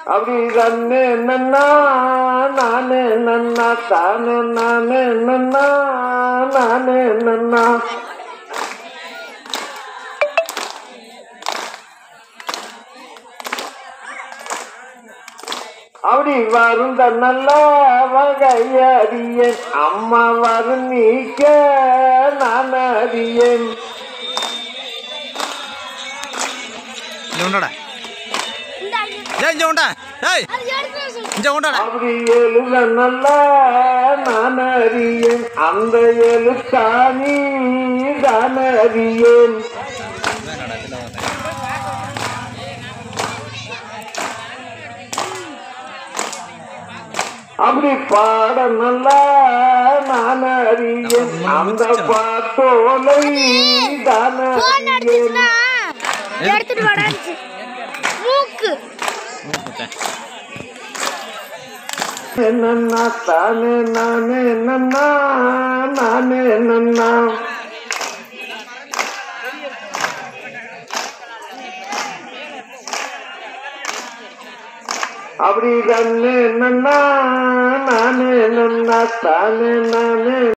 அப்படி தன்னு நன்னா நானு நன்னா தானு நானு நன்னா நானு நன்னா அப்படி வருந்த நல்ல வகையறியேன் அம்மா வரும் நீக்க நான் அறியேன் இங்க உண்டாடா ஏய் இங்க உண்டா ஏய் இங்க உண்டாடா அப்படி எழுத நல்ல நான் அறியேன் அந்த எழுத்தாணி தான் அறியேன் அப்படி பாட நல்லா நான் அறியேன் அந்த பாட்டோலை தான் போன் அறியேன் அடிச்சுச்சுன்னா எடுத்துட்டு வாடாச்சு மூக்கு நன்னா தானே நானே நன்னா நானே நன்னா அப்படி கண்ணு நன்னா நானே நன்னா தானே நானே